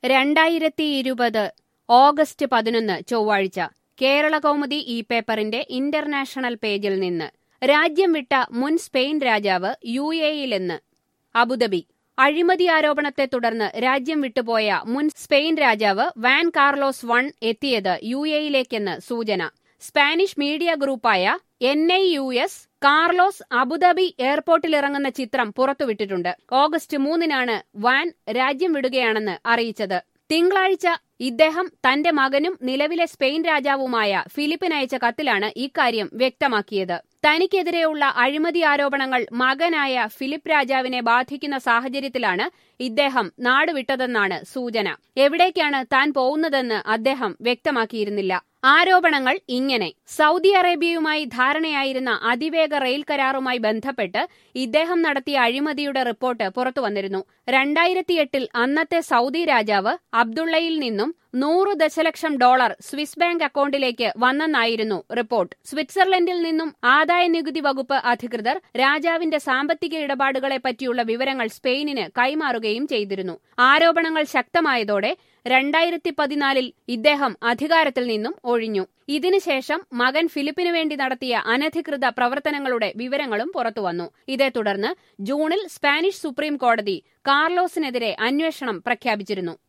രണ്ടായിരത്തി ഇരുപത് ഓഗസ്റ്റ് പതിനൊന്ന് ചൊവ്വാഴ്ച കേരള കൗമുദി ഈ പേപ്പറിന്റെ ഇന്റർനാഷണൽ പേജിൽ നിന്ന് രാജ്യം വിട്ട മുൻ സ്പെയിൻ രാജാവ് യു എയിലെന്ന് അബുദാബി അഴിമതി ആരോപണത്തെ തുടർന്ന് രാജ്യം വിട്ടുപോയ മുൻ സ്പെയിൻ രാജാവ് വാൻ കാർലോസ് വൺ എത്തിയത് യു എയിലേക്കെന്ന് സൂചന സ്പാനിഷ് മീഡിയ ഗ്രൂപ്പായ N I U S Carlos Abu Dhabi എയർപോർട്ടിലിറങ്ങുന്ന ചിത്രം പുറത്തുവിട്ടിട്ടുണ്ട് ഓഗസ്റ്റ് മൂന്നിനാണ് വാൻ രാജ്യം വിടുകയാണെന്ന് അറിയിച്ചത് തിങ്കളാഴ്ച ഇദ്ദേഹം തന്റെ മകനും നിലവിലെ സ്പെയിൻ രാജാവുമായ ഫിലിപ്പിനയച്ച കത്തിലാണ് ഇക്കാര്യം വ്യക്തമാക്കിയത് തനിക്കെതിരെയുള്ള അഴിമതി ആരോപണങ്ങൾ മകനായ ഫിലിപ്പ് രാജാവിനെ ബാധിക്കുന്ന സാഹചര്യത്തിലാണ് ഇദ്ദേഹം നാടുവിട്ടതെന്നാണ് സൂചന എവിടേക്കാണ് താൻ പോകുന്നതെന്ന് അദ്ദേഹം വ്യക്തമാക്കിയിരുന്നില്ല ആരോപണങ്ങൾ ഇങ്ങനെ സൗദി അറേബ്യയുമായി ധാരണയായിരുന്ന അതിവേഗ റെയിൽ കരാറുമായി ബന്ധപ്പെട്ട് ഇദ്ദേഹം നടത്തിയ അഴിമതിയുടെ റിപ്പോർട്ട് പുറത്തുവന്നിരുന്നു രണ്ടായിരത്തിയെട്ടിൽ അന്നത്തെ സൗദി രാജാവ് അബ്ദുള്ളയിൽ നിന്നും നൂറ് ദശലക്ഷം ഡോളർ സ്വിസ് ബാങ്ക് അക്കൌണ്ടിലേക്ക് വന്നെന്നായിരുന്നു റിപ്പോർട്ട് സ്വിറ്റ്സർലൻഡിൽ നിന്നും ആദായ നികുതി വകുപ്പ് അധികൃതർ രാജാവിന്റെ സാമ്പത്തിക ഇടപാടുകളെ പറ്റിയുള്ള വിവരങ്ങൾ സ്പെയിനിന് കൈമാറുകയും ചെയ്തിരുന്നു ആരോപണങ്ങൾ ശക്തമായതോടെ രണ്ടായിരത്തി പതിനാലിൽ ഇദ്ദേഹം അധികാരത്തിൽ നിന്നും ഒഴിഞ്ഞു ഇതിനുശേഷം മകൻ ഫിലിപ്പിനു വേണ്ടി നടത്തിയ അനധികൃത പ്രവർത്തനങ്ങളുടെ വിവരങ്ങളും പുറത്തുവന്നു ഇതേ തുടർന്ന് ജൂണിൽ സ്പാനിഷ് സുപ്രീം കോടതി കാർലോസിനെതിരെ അന്വേഷണം പ്രഖ്യാപിച്ചിരുന്നു